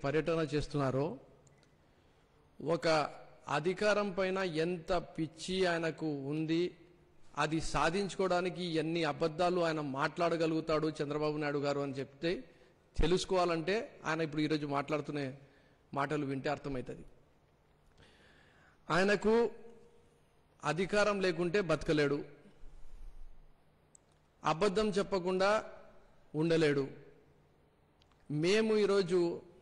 పర్యటన చేస్తున్నారో ఒక అధికారం పైన ఎంత పిచ్చి ఆయనకు ఉంది అది సాధించుకోవడానికి ఎన్ని అబద్ధాలు ఆయన మాట్లాడగలుగుతాడు చంద్రబాబు నాయుడు గారు అని చెప్తే తెలుసుకోవాలంటే ఆయన ఇప్పుడు ఈరోజు మాట్లాడుతున్న మాటలు వింటే అర్థమవుతుంది ఆయనకు అధికారం లేకుంటే బతకలేడు అబద్ధం చెప్పకుండా ఉండలేడు మేము ఈరోజు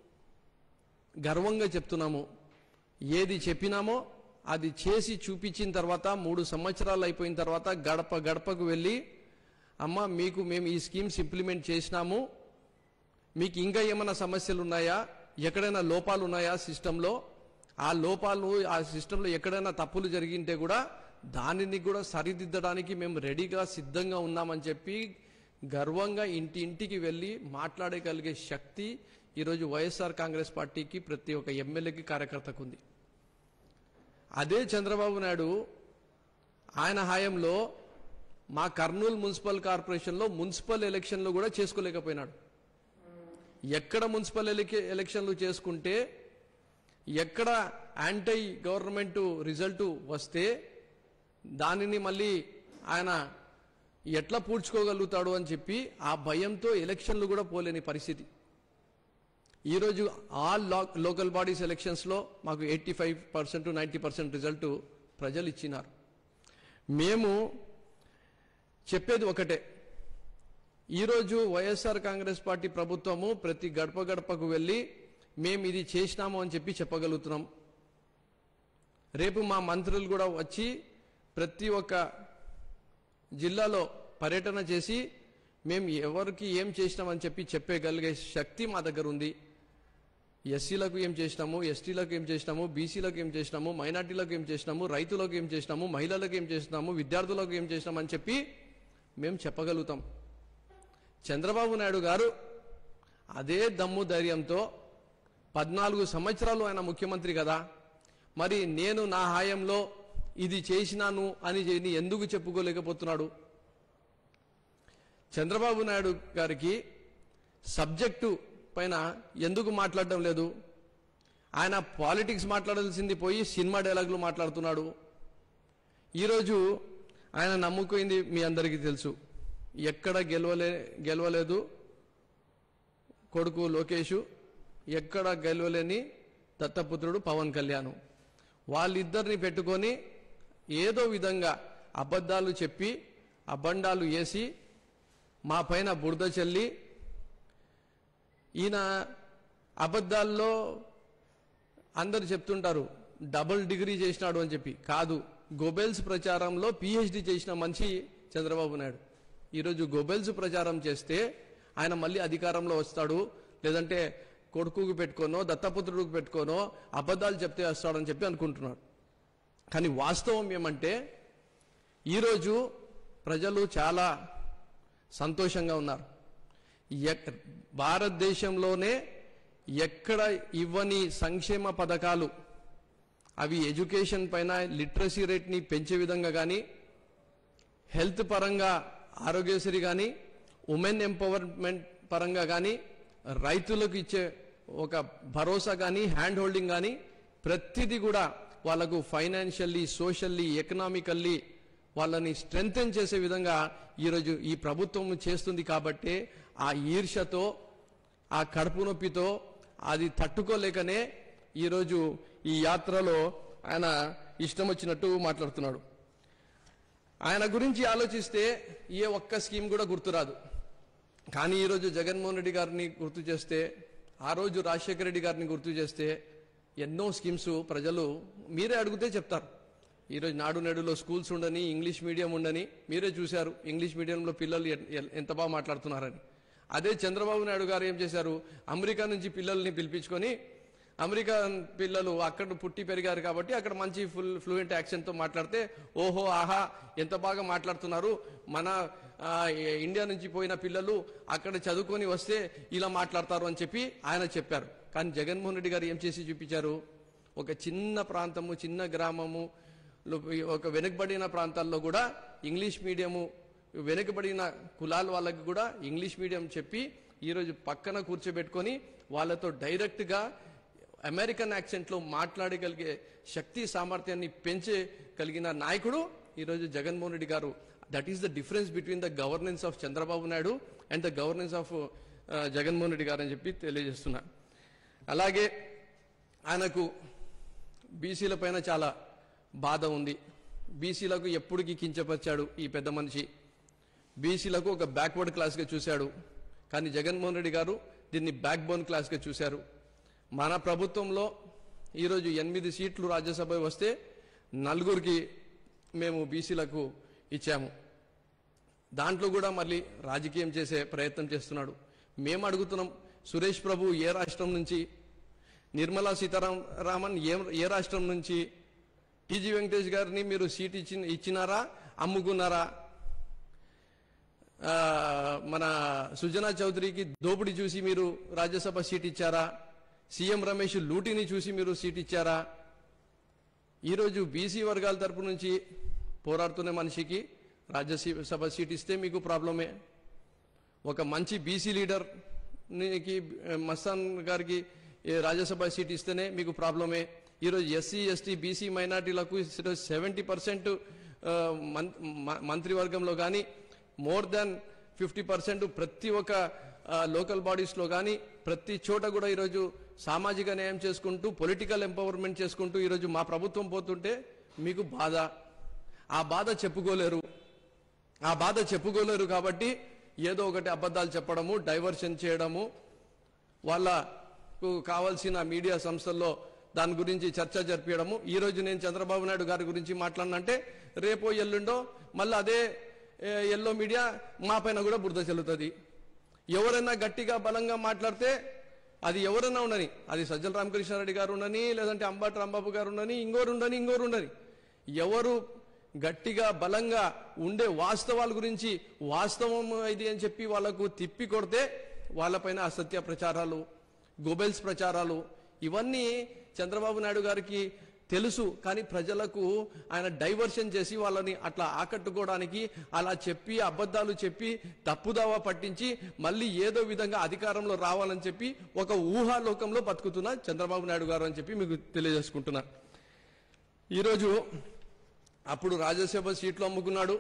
గర్వంగా చెప్తున్నాము ఏది చెప్పినామో అది చేసి చూపించిన తర్వాత మూడు సంవత్సరాలు అయిపోయిన తర్వాత గడప గడపకు వెళ్ళి అమ్మ మీకు మేము ఈ స్కీమ్స్ ఇంప్లిమెంట్ చేసినాము మీకు ఇంకా ఏమైనా సమస్యలు ఉన్నాయా ఎక్కడైనా లోపాలు ఉన్నాయా సిస్టంలో ఆ లోపాలు ఆ సిస్టంలో ఎక్కడైనా తప్పులు జరిగింటే కూడా దానిని కూడా సరిదిద్దడానికి మేము రెడీగా సిద్ధంగా ఉన్నామని చెప్పి గర్వంగా ఇంటి ఇంటికి వెళ్ళి మాట్లాడగలిగే శక్తి ఈరోజు వైఎస్ఆర్ కాంగ్రెస్ పార్టీకి ప్రతి ఒక్క ఎమ్మెల్యేకి కార్యకర్తకు ఉంది అదే చంద్రబాబు నాయుడు ఆయన హయాంలో మా కర్నూలు మున్సిపల్ కార్పొరేషన్లో మున్సిపల్ ఎలక్షన్లు కూడా చేసుకోలేకపోయినాడు ఎక్కడ మున్సిపల్ ఎలిక- ఎలక్షన్లు చేసుకుంటే ఎక్కడ యాంటై గవర్నమెంట్ రిజల్ట్ వస్తే దానిని మళ్ళీ ఆయన ఎట్లా పూడ్చుకోగలుగుతాడు అని చెప్పి ఆ భయంతో ఎలక్షన్లు కూడా పోలేని పరిస్థితి ఈరోజు ఆల్ లో- లోకల్ బాడీస్ ఎలక్షన్స్లో మాకు eighty five percent ninety percent result ప్రజలు ఇచ్చినారు మేము చెప్పేది ఒకటే ఈరోజు వైఎస్ఆర్ కాంగ్రెస్ పార్టీ ప్రభుత్వము ప్రతి గడప గడపకు వెళ్ళి మేము ఇది చేసినాము అని చెప్పి చెప్పగలుగుతున్నాం రేపు మా మంత్రులు కూడా వచ్చి ప్రతి ఒక్క జిల్లాలో పర్యటన చేసి మేము ఎవరికి ఏం చేసినామని చెప్పి చెప్పగలిగే శక్తి మా దగ్గర ఉంది ఎస్సీలకు ఏం చేసినాము ఎస్టీలకు ఏం చేసినాము బీసీలకు ఏం చేసినాము మైనార్టీలకు ఏం చేసినాము రైతులకు ఏం చేసినాము మహిళలకు ఏం చేసినాము విద్యార్థులకు ఏం చేసినామని చెప్పి మేము చెప్పగలుగుతాం చంద్రబాబు నాయుడు గారు అదే దమ్ము ధైర్యంతో పద్నాలుగు సంవత్సరాలు ఆయన ముఖ్యమంత్రి కదా మరి నేను నా హాయంలో ఇది చేసినాను అని చెప్పి ఎందుకు చెప్పుకోలేకపోతున్నాడు చంద్రబాబు నాయుడు గారికి సబ్జెక్టు పైన ఎందుకు మాట్లాడడం లేదు ఆయన పాలిటిక్స్ మాట్లాడాల్సింది పోయి సినిమా డైలాగులు మాట్లాడుతున్నాడు ఈరోజు ఆయన నమ్ముకుంది మీ అందరికీ తెలుసు ఎక్కడ గెలవలే గెలవలేదు కొడుకు లోకేషు ఎక్కడ గెలవలేని దత్తపుత్రుడు పవన్ కళ్యాణ్ వాళ్ళిద్దరిని పెట్టుకొని ఏదో విధంగా అబద్ధాలు చెప్పి అబండాలు వేసి మా పైన బురద చల్లి ఈయన అబద్ధాల్లో అందరు చెప్తుంటారు డబుల్ డిగ్రీ చేసినాడు అని చెప్పి కాదు గొబెల్స్ ప్రచారంలో పిహెచ్డి చేసిన మనిషి చంద్రబాబు నాయుడు ఈరోజు గొబెల్స్ ప్రచారం చేస్తే ఆయన మళ్ళీ అధికారంలో వస్తాడు లేదంటే కొడుకుకు పెట్టుకోనో దత్తపుత్రుడికి పెట్టుకోనో అబద్ధాలు చెప్తే వస్తాడని చెప్పి అనుకుంటున్నాడు కానీ వాస్తవం ఏమంటే ఈరోజు ప్రజలు చాలా సంతోషంగా ఉన్నారు ఎక్- భారతదేశంలోనే ఎక్కడ ఇవ్వని సంక్షేమ పథకాలు అవి ఎడ్యుకేషన్ పైన లిటరసీ రేట్ని పెంచే విధంగా కానీ హెల్త్ పరంగా ఆరోగ్యశ్రీ కానీ ఉమెన్ ఎంపవర్మెంట్ పరంగా కానీ రైతులకు ఇచ్చే ఒక భరోసా కానీ హ్యాండ్ హోల్డింగ్ కానీ ప్రతిదీ కూడా వాళ్ళకు ఫైనాన్షియల్లీ సోషల్లీ ఎకనామికల్లీ వాళ్ళని స్ట్రెంగ్తెన్ చేసే విధంగా ఈరోజు ఈ ప్రభుత్వం చేస్తుంది కాబట్టి ఆ ఈర్షతో ఆ కడుపు నొప్పితో అది తట్టుకోలేకనే ఈరోజు ఈ యాత్రలో ఆయన ఇష్టం వచ్చినట్టు మాట్లాడుతున్నాడు ఆయన గురించి ఆలోచిస్తే ఏ ఒక్క స్కీమ్ కూడా గుర్తురాదు కానీ ఈరోజు జగన్మోహన్ రెడ్డి గారిని గుర్తు చేస్తే ఆ రోజు రాజశేఖర రెడ్డి గారిని గుర్తు చేస్తే ఎన్నో స్కీమ్స్ ప్రజలు మీరే అడిగితే చెప్తారు ఈరోజు నాడు నేడులో స్కూల్స్ ఉండని ఇంగ్లీష్ మీడియం ఉండని మీరే చూశారు ఇంగ్లీష్ మీడియంలో పిల్లలు ఎ- ఎ- ఎంత బాగా మాట్లాడుతున్నారని అదే చంద్రబాబు నాయుడు గారు ఏం చేశారు అమెరికా నుంచి పిల్లల్ని పిలిపించుకొని అమెరికా పిల్లలు అక్కడ పుట్టి పెరిగారు కాబట్టి అక్కడ మంచి ఫుల్ ఫ్లూయెంట్ యాక్సెంట్తో మాట్లాడితే ఓహో ఆహా ఎంత బాగా మాట్లాడుతున్నారు మన ఆ, ఇండియా నుంచి పోయిన పిల్లలు అక్కడ చదువుకొని వస్తే ఇలా మాట్లాడతారు అని చెప్పి ఆయన చెప్పారు కానీ జగన్మోహన్ రెడ్డి గారు ఏం చేసి చూపించారు ఒక చిన్న ప్రాంతము చిన్న గ్రామము లో- ఒక వెనుకబడిన ప్రాంతాల్లో కూడా ఇంగ్లీష్ మీడియము వెనుకబడిన కులాల వాళ్ళకి కూడా ఇంగ్లీష్ మీడియం చెప్పి ఈరోజు పక్కన కూర్చోబెట్టుకొని వాళ్ళతో డైరెక్ట్గా అమెరికన్ యాక్సెంట్లో మాట్లాడగలిగే శక్తి సామర్థ్యాన్ని పెంచే కలిగిన నాయకుడు ఈరోజు Jaganmohan Reddy garu that is the difference between the governance of Chandrababu Naidu and the governance of Jaganmohan Reddy garu అని చెప్పి తెలియజేస్తున్నా అలాగే ఆయనకు బీసీల పైన చాలా బాధ ఉంది బీసీలకు ఎప్పటికీ కించపరిచాడు ఈ పెద్ద మనిషి బీసీలకు ఒక బ్యాక్వర్డ్ క్లాస్గా చూశాడు కానీ జగన్మోహన్ రెడ్డి గారు దీన్ని బ్యాక్ బోన్ క్లాస్గా చూశారు మన ప్రభుత్వంలో ఈరోజు ఎనిమిది సీట్లు రాజ్యసభ వస్తే నలుగురికి మేము బీసీలకు ఇచ్చాము దాంట్లో కూడా మళ్ళీ రాజకీయం చేసే ప్రయత్నం చేస్తున్నాడు మేము అడుగుతున్నాం సురేష్ ప్రభు ఏ రాష్ట్రం నుంచి నిర్మలా సీతారామన్ ఏ ఏ రాష్ట్రం నుంచి టీజీ వెంకటేష్ గారిని మీరు సీట్ ఇచ్చి ఇచ్చినారా అమ్ముకున్నారా ఆ, మన సుజనా చౌదరికి దోపిడీ చూసి మీరు రాజ్యసభ సీట్ ఇచ్చారా సీఎం రమేష్ లూటిని చూసి మీరు సీట్ ఇచ్చారా ఈరోజు బీసీ వర్గాల తరపు నుంచి పోరాడుతున్న మనిషికి రాజ్యసభ సీట్ ఇస్తే మీకు ప్రాబ్లమే ఒక మంచి బీసీ లీడర్ కి మస్తాన్ గారికి ఏ రాజ్యసభ సీట్ ఇస్తేనే మీకు ప్రాబ్లమే ఈరోజు ఎస్సీ ఎస్టీ బీసీ మైనార్టీలకు సెవెంటీ పర్సెంట్ మంత్రివర్గంలో కానీ మోర్ దాన్ ఫిఫ్టీ పర్సెంట్ ప్రతి ఒక్క లోకల్ బాడీస్లో కానీ ప్రతి చోట కూడా ఈరోజు సామాజిక న్యాయం చేసుకుంటూ పొలిటికల్ ఎంపవర్మెంట్ చేసుకుంటూ ఈరోజు మా ప్రభుత్వం పోతుంటే మీకు బాధ ఆ బాధ చెప్పుకోలేరు ఆ బాధ చెప్పుకోలేరు కాబట్టి ఏదో ఒకటి అబద్ధాలు చెప్పడము డైవర్షన్ చేయడము వాళ్ళకు కావాల్సిన మీడియా సంస్థల్లో దాని గురించి చర్చ జరిపించడము ఈ రోజు నేను చంద్రబాబు నాయుడు గారి గురించి మాట్లాడినంటే రేపో ఎల్లుండో మళ్ళీ అదే ఏ, ఎల్లో మీడియా మా పైన కూడా బురద చెల్లుతుంది ఎవరైనా గట్టిగా బలంగా మాట్లాడితే అది ఎవరైనా ఉండని అది సజ్జల రామకృష్ణారెడ్డి గారు ఉండని లేదంటే అంబటి రాంబాబు గారు ఉండని ఇంకోరు ఉండని ఇంకోరు ఉండని ఎవరు గట్టిగా బలంగా ఉండే వాస్తవాల గురించి వాస్తవం ఇది అని చెప్పి వాళ్ళకు తిప్పి కొడితే వాళ్ళపైన అసత్య ప్రచారాలు గోబెల్స్ ప్రచారాలు ఇవన్నీ చంద్రబాబు నాయుడు గారికి తెలుసు కానీ ప్రజలకు ఆయన డైవర్షన్ చేసి వాళ్ళని అట్లా ఆకట్టుకోవడానికి అలా చెప్పి అబద్ధాలు చెప్పి తప్పుదావా పట్టించి మళ్ళీ ఏదో విధంగా అధికారంలో రావాలని చెప్పి ఒక ఊహాలోకంలో బతుకుతున్న చంద్రబాబు నాయుడు గారు అని చెప్పి మీకు తెలియజేసుకుంటున్నా ఈరోజు అప్పుడు రాజ్యసభ సీట్లు అమ్ముకున్నాడు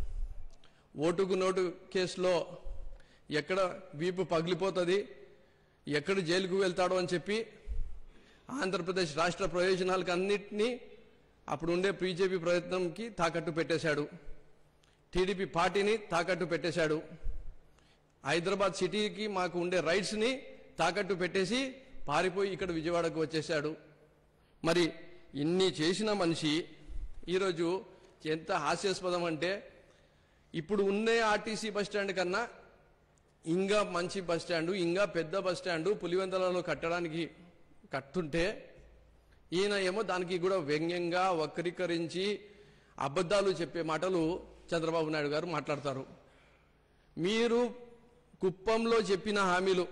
ఓటుకు నోటు కేసులో ఎక్కడ వీపు పగిలిపోతుంది ఎక్కడ జైలుకు వెళ్తాడో అని చెప్పి ఆంధ్రప్రదేశ్ రాష్ట్ర ప్రయోజనాలకు అన్నింటినీ అప్పుడు ఉండే బీజేపీ ప్రయత్నంకి తాకట్టు పెట్టేశాడు టీడీపీ పార్టీని తాకట్టు పెట్టేశాడు హైదరాబాద్ సిటీకి మాకు ఉండే రైట్స్ని తాకట్టు పెట్టేసి పారిపోయి ఇక్కడ విజయవాడకు వచ్చేశాడు మరి ఇన్ని చేసిన మనిషి ఈరోజు ఎంత హాస్యాస్పదం అంటే ఇప్పుడు ఉండే ఆర్టీసీ బస్ స్టాండ్ కన్నా ఇంకా మంచి బస్ స్టాండ్ ఇంకా పెద్ద బస్ స్టాండ్ పులివెందలలో కట్టడానికి కట్టుంటే ఈయన ఏమో దానికి కూడా వ్యంగ్యంగా వక్రీకరించి అబద్ధాలు చెప్పే మాటలు చంద్రబాబు నాయుడు గారు మాట్లాడతారు మీరు కుప్పంలో చెప్పిన హామీలు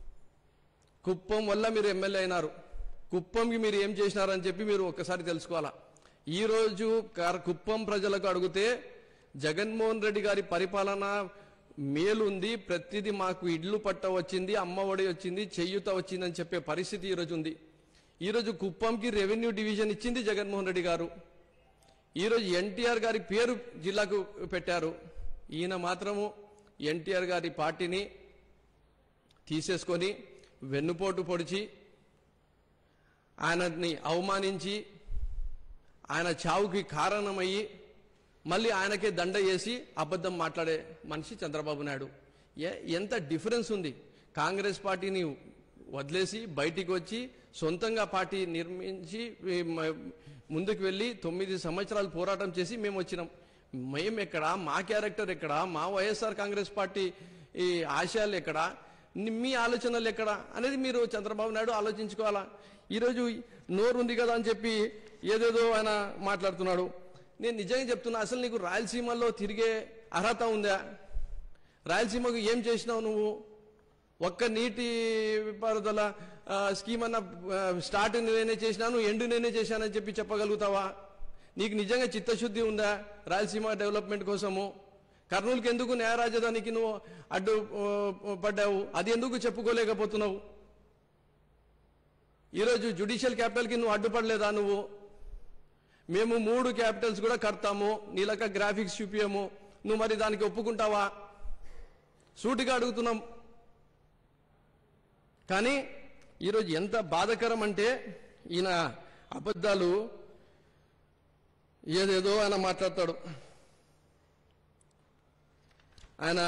కుప్పం వల్ల మీరు ఎమ్మెల్యే అయినారు కుప్పంకి మీరు ఏం చేసినారని చెప్పి మీరు ఒక్కసారి తెలుసుకోవాలా ఈరోజు కార్- కుప్పం ప్రజలకు అడిగితే జగన్మోహన్ రెడ్డి గారి పరిపాలన మేలుంది ప్రతిదీ మాకు ఇడ్లు పట్ట వచ్చింది అమ్మఒడి వచ్చింది చెయ్యుత వచ్చిందని చెప్పే పరిస్థితి ఈరోజు ఉంది ఈరోజు కుప్పంకి రెవెన్యూ డివిజన్ ఇచ్చింది జగన్మోహన్ రెడ్డి గారు ఈరోజు ఎన్టీఆర్ గారి పేరు జిల్లాకు పెట్టారు ఈయన మాత్రము ఎన్టీఆర్ గారి పార్టీని తీసేసుకొని వెన్నుపోటు పొడిచి ఆయనని అవమానించి ఆయన చావుకి కారణమయ్యి మళ్ళీ ఆయనకే దండ వేసి అబద్ధం మాట్లాడే మనిషి చంద్రబాబు నాయుడు ఏ- ఎంత డిఫరెన్స్ ఉంది కాంగ్రెస్ పార్టీని వదిలేసి బయటికి వచ్చి సొంతంగా పార్టీ నిర్మించి ఈ మ- ముందుకు వెళ్ళి తొమ్మిది సంవత్సరాలు పోరాటం చేసి మేము వచ్చినాం మేము ఎక్కడ మా క్యారెక్టర్ ఎక్కడ మా వైఎస్ఆర్ కాంగ్రెస్ పార్టీ ఈ ఆశయాలు ఎక్కడ ని- మీ ఆలోచనలు ఎక్కడ అనేది మీరు చంద్రబాబు నాయుడు ఆలోచించుకోవాలా ఈరోజు నోరు ఉంది కదా అని చెప్పి ఏదేదో ఆయన మాట్లాడుతున్నాడు నేను నిజంగా చెప్తున్నా అసలు నీకు రాయలసీమలో తిరిగే అర్హత ఉందా రాయలసీమకు ఏం చేసినావు నువ్వు ఒక్క నీటి పారుదల ఆ, స్కీమ్ అన్న ఆ, స్టార్ట్ నేనే చేసినాను ఎండు నేనే చేశానని చెప్పి చెప్పగలుగుతావా నీకు నిజంగా చిత్తశుద్ధి ఉందా రాయలసీమ డెవలప్మెంట్ కోసము కర్నూలుకి ఎందుకు న్యాయ రాజధానికి నువ్వు అడ్డు ఆ, పడ్డావు అది ఎందుకు చెప్పుకోలేకపోతున్నావు ఈరోజు జ్యుడిషియల్ క్యాపిటల్కి నువ్వు అడ్డుపడలేదా నువ్వు మేము మూడు క్యాపిటల్స్ కూడా కడతాము నీలక గ్రాఫిక్స్ చూపించము నువ్వు మరి దానికి ఒప్పుకుంటావా సూటిగా అడుగుతున్నాం కానీ ఈరోజు ఎంత బాధకరం అంటే ఈయన అబద్ధాలు ఏదేదో ఆయన మాట్లాడతాడు ఆయన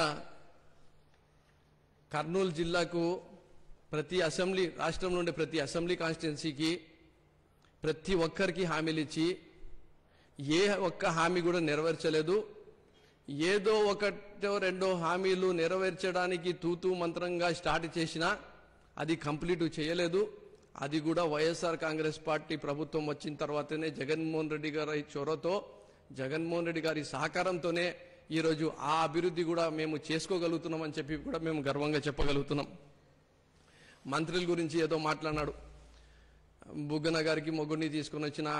కర్నూలు జిల్లాకు ప్రతి అసెంబ్లీ రాష్ట్రంలో ఉండే ప్రతి అసెంబ్లీ కాన్స్టిట్యున్సీకి ప్రతి ఒక్కరికి హామీలు ఇచ్చి ఏ ఒక్క హామీ కూడా నెరవేర్చలేదు ఏదో ఒకటో రెండో హామీలు నెరవేర్చడానికి తూతూ మంత్రంగా స్టార్ట్ చేసినా అది కంప్లీట్ చేయలేదు అది కూడా వైఎస్ఆర్ కాంగ్రెస్ పార్టీ ప్రభుత్వం వచ్చిన తర్వాతనే జగన్మోహన్ రెడ్డి గారి చొరవతో జగన్మోహన్ రెడ్డి గారి సహకారంతోనే ఈరోజు ఆ అభివృద్ధి కూడా మేము చేసుకోగలుగుతున్నామని చెప్పి కూడా మేము గర్వంగా చెప్పగలుగుతున్నాం మంత్రుల గురించి ఏదో మాట్లాడినాడు బుగ్గన గారికి మొగ్గుని తీసుకొని వచ్చిన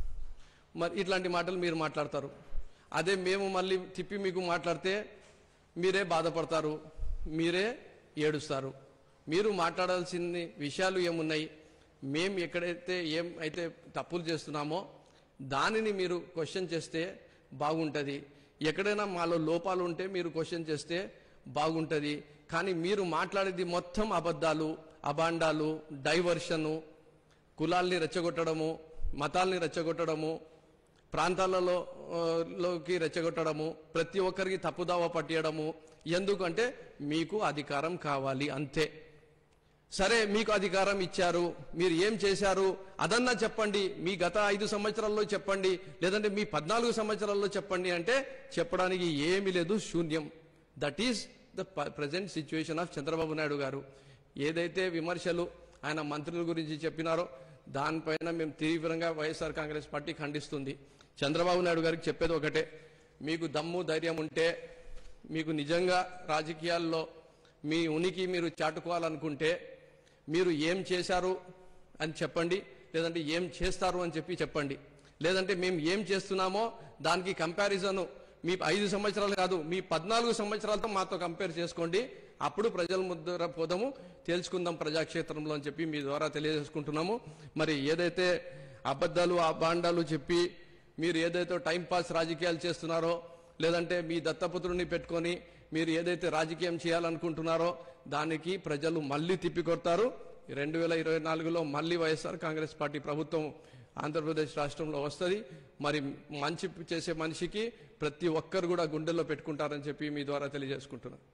మరి ఇట్లాంటి మాటలు మీరు మాట్లాడతారు అదే మేము మళ్ళీ తిప్పి మీకు మాట్లాడితే మీరే బాధపడతారు మీరే ఏడుస్తారు మీరు మాట్లాడాల్సిన విషయాలు ఏమున్నాయి మేము ఎక్కడైతే ఏం అయితే తప్పులు చేస్తున్నామో దానిని మీరు క్వశ్చన్ చేస్తే బాగుంటుంది ఎక్కడైనా మాలో లోపాలు ఉంటే మీరు క్వశ్చన్ చేస్తే బాగుంటుంది కానీ మీరు మాట్లాడేది మొత్తం అబద్ధాలు అబాండాలు డైవర్షను కులాల్ని రెచ్చగొట్టడము మతాల్ని రెచ్చగొట్టడము ప్రాంతాలలో ఆ, లోకి రెచ్చగొట్టడము ప్రతి ఒక్కరికి తప్పుదావ పట్టేయడము ఎందుకంటే మీకు అధికారం కావాలి అంతే సరే మీకు అధికారం ఇచ్చారు మీరు ఏం చేశారు అదన్నా చెప్పండి మీ గత ఐదు సంవత్సరాల్లో చెప్పండి లేదంటే మీ పద్నాలుగు సంవత్సరాల్లో చెప్పండి అంటే చెప్పడానికి ఏమీ లేదు శూన్యం that is the present situation of Chandrababu Naidu garu ఏదైతే విమర్శలు ఆయన మంత్రుల గురించి చెప్పినారో దానిపైన మేము తీవ్రంగా వైఎస్ఆర్ కాంగ్రెస్ పార్టీ ఖండిస్తుంది చంద్రబాబు నాయుడు గారికి చెప్పేది ఒకటే మీకు దమ్ము ధైర్యం ఉంటే మీకు నిజంగా రాజకీయాల్లో మీ ఉనికి మీరు చాటుకోవాలనుకుంటే మీరు ఏం చేశారు అని చెప్పండి లేదంటే ఏం చేస్తారు అని చెప్పి చెప్పండి లేదంటే మేము ఏం చేస్తున్నామో దానికి కంపారిజన్ మీ ఐదు సంవత్సరాలు కాదు మీ పద్నాలుగు సంవత్సరాలతో మాతో కంపేర్ చేసుకోండి అప్పుడు ప్రజల ముద్ర పోదాము తెలుసుకుందాం ప్రజాక్షేత్రంలో అని చెప్పి మీ ద్వారా తెలియజేసుకుంటున్నాము మరి ఏదైతే అబద్ధాలు ఆ బాండాలు చెప్పి మీరు ఏదైతే టైం పాస్ రాజకీయాలు చేస్తున్నారో లేదంటే మీ దత్తపుత్రుని పెట్టుకొని మీరు ఏదైతే రాజకీయం చేయాలనుకుంటున్నారో దానికి ప్రజలు మళ్ళీ తిప్పికొడతారు రెండు వేల ఇరవై నాలుగులో మళ్ళీ వైఎస్ఆర్ కాంగ్రెస్ పార్టీ ప్రభుత్వం ఆంధ్రప్రదేశ్ రాష్ట్రంలో వస్తుంది మరి మంచి చేసే మనిషికి ప్రతి ఒక్కరు కూడా గుండెల్లో పెట్టుకుంటారని చెప్పి మీ ద్వారా తెలియజేసుకుంటున్నాను